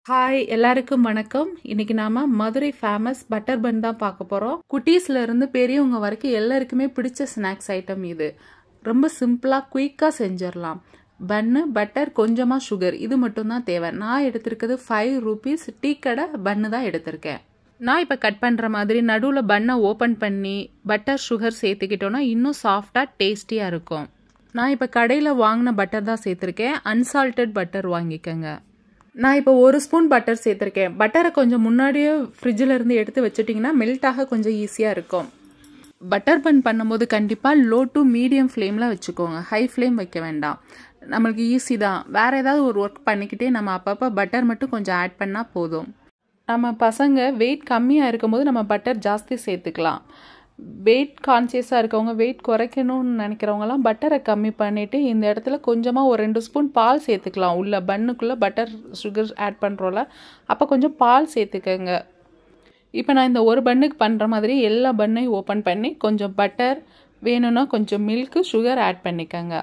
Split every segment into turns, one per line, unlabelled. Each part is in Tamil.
ஹாய் எல்லாருக்கும் வணக்கம் இன்னைக்கு நாம மதுரை ஃபேமஸ் பட்டர் பன் தான் பார்க்க போறோம் குட்டீஸ்ல இருந்து பெரியவங்க வரைக்கும் எல்லாருக்குமே பிடிச்ச ஸ்நாக்ஸ் ஐட்டம் இது ரொம்ப சிம்பிளா குயிக்கா செஞ்சிடலாம் பன்னு பட்டர் கொஞ்சமா சுகர் இது மட்டும் தான் தேவை நான் எடுத்திருக்கிறது ஃபைவ் ருபீஸ் டீ கடை பன்னு தான் எடுத்திருக்கேன் நான் இப்போ கட் பண்ணுற மாதிரி நடுவில் பன்னை ஓப்பன் பண்ணி பட்டர் சுகர் சேர்த்துக்கிட்டோன்னா இன்னும் சாஃப்டாக டேஸ்டியாக இருக்கும் நான் இப்போ கடையில் வாங்கின பட்டர் தான் சேர்த்துருக்கேன் அன்சால்டட் பட்டர் வாங்கிக்கோங்க நான் இப்போ ஒரு ஸ்பூன் பட்டர் சேர்த்துருக்கேன் பட்டரை கொஞ்சம் முன்னாடியே ஃப்ரிட்ஜில் இருந்து எடுத்து வச்சுட்டிங்கன்னா மெல்ட் ஆக கொஞ்சம் ஈஸியாக இருக்கும் பட்டர் பன் பண்ணும்போது கண்டிப்பாக லோ டு மீடியம் ஃப்ளேமில் வச்சுக்கோங்க ஹை ஃப்ளேம் வைக்க வேண்டாம் நம்மளுக்கு ஈஸி தான் வேறு ஏதாவது ஒரு ஒர்க் பண்ணிக்கிட்டே நம்ம அப்பப்போ பட்டர் மட்டும் கொஞ்சம் ஆட் பண்ணால் போதும் நம்ம பசங்க வெயிட் கம்மியாக இருக்கும்போது நம்ம பட்டர் ஜாஸ்தி சேர்த்துக்கலாம் வெயிட் கான்சியஸாக இருக்கவங்க வெயிட் குறைக்கணும்னு நினைக்கிறவங்கலாம் பட்டரை கம்மி பண்ணிவிட்டு இந்த இடத்துல கொஞ்சமாக ஒரு ரெண்டு ஸ்பூன் பால் சேர்த்துக்கலாம் உள்ள பன்னுக்குள்ளே பட்டர் சுகர் ஆட் பண்ணுறோம்ல அப்போ கொஞ்சம் பால் சேர்த்துக்கங்க இப்போ நான் இந்த ஒரு பன்னுக்கு பண்ணுற மாதிரி எல்லா பன்னையும் ஓப்பன் பண்ணி கொஞ்சம் பட்டர் வேணும்னா கொஞ்சம் மில்க்கு சுகர் ஆட் பண்ணிக்கோங்க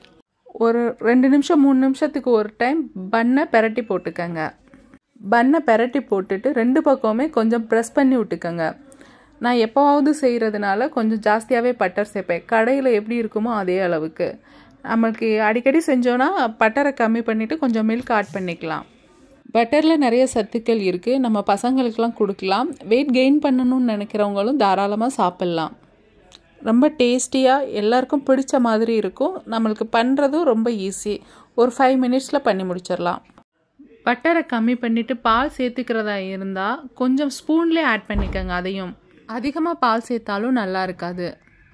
ஒரு ரெண்டு நிமிஷம் மூணு நிமிஷத்துக்கு ஒரு டைம் பன்னை பெரட்டி போட்டுக்கோங்க பன்னை பெரட்டி போட்டுட்டு ரெண்டு பக்கமுமே கொஞ்சம் ப்ரெஸ் பண்ணி விட்டுக்கோங்க நான் எப்போவாவது செய்கிறதுனால கொஞ்சம் ஜாஸ்தியாகவே பட்டர் சேர்ப்பேன் கடையில் எப்படி இருக்குமோ அதே அளவுக்கு நம்மளுக்கு அடிக்கடி செஞ்சோன்னா பட்டரை கம்மி பண்ணிவிட்டு கொஞ்சம் மில்க் ஆட் பண்ணிக்கலாம் பட்டரில் நிறைய சத்துக்கள் இருக்குது நம்ம பசங்களுக்கெலாம் கொடுக்கலாம் வெயிட் கெயின் பண்ணணும்னு நினைக்கிறவங்களும் தாராளமாக சாப்பிட்லாம் ரொம்ப டேஸ்டியாக எல்லாருக்கும் பிடிச்ச மாதிரி இருக்கும் நம்மளுக்கு பண்ணுறதும் ரொம்ப ஈஸி ஒரு ஃபைவ் மினிட்ஸில் பண்ணி முடிச்சிடலாம் பட்டரை கம்மி பண்ணிவிட்டு பால் சேர்த்துக்கிறதா இருந்தால் கொஞ்சம் ஸ்பூன்லேயே ஆட் பண்ணிக்கோங்க அதையும் அதிகமாக பால் சேர்த்தாலும் நல்லா இருக்காது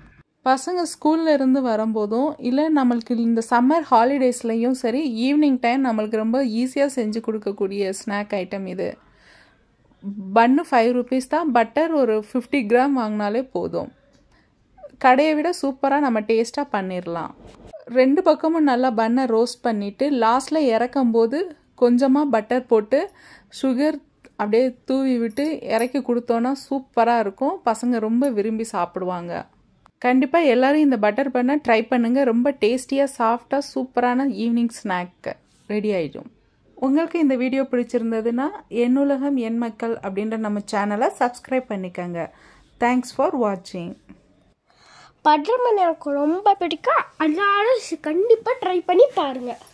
பசங்க ஸ்கூலில் இருந்து வரும்போதும் இல்லை நம்மளுக்கு இந்த சம்மர் ஹாலிடேஸ்லேயும் சரி ஈவினிங் டைம் நம்மளுக்கு ரொம்ப ஈஸியாக செஞ்சு கொடுக்கக்கூடிய ஸ்நாக் ஐட்டம் இது பன்னு ஃபைவ் ருபீஸ் தான் பட்டர் ஒரு ஃபிஃப்டி கிராம் வாங்கினாலே போதும் கடையை விட சூப்பராக நம்ம டேஸ்ட்டாக பண்ணிடலாம் ரெண்டு பக்கமும் நல்லா பன்னை ரோஸ்ட் பண்ணிவிட்டு லாஸ்ட்டில் இறக்கும் போது கொஞ்சமாக பட்டர் போட்டு சுகர் அப்படியே தூவி விட்டு இறக்கி கொடுத்தோன்னா சூப்பராக இருக்கும் பசங்க ரொம்ப விரும்பி சாப்பிடுவாங்க கண்டிப்பாக எல்லோரும் இந்த பட்டர் பண்ண ட்ரை பண்ணுங்கள் ரொம்ப டேஸ்டியாக சாஃப்டாக சூப்பரான ஈவினிங் ஸ்நாக் ரெடி ஆகிடும் உங்களுக்கு இந்த வீடியோ பிடிச்சிருந்ததுன்னா என் உலகம் என் மக்கள் அப்படின்ற நம்ம சேனலை சப்ஸ்கிரைப் பண்ணிக்கோங்க தேங்க்ஸ் ஃபார் வாட்சிங்
பட்டர் மண் எனக்கு ரொம்ப பிடிக்கும் எல்லாரும் கண்டிப்பாக ட்ரை பண்ணி பாருங்கள்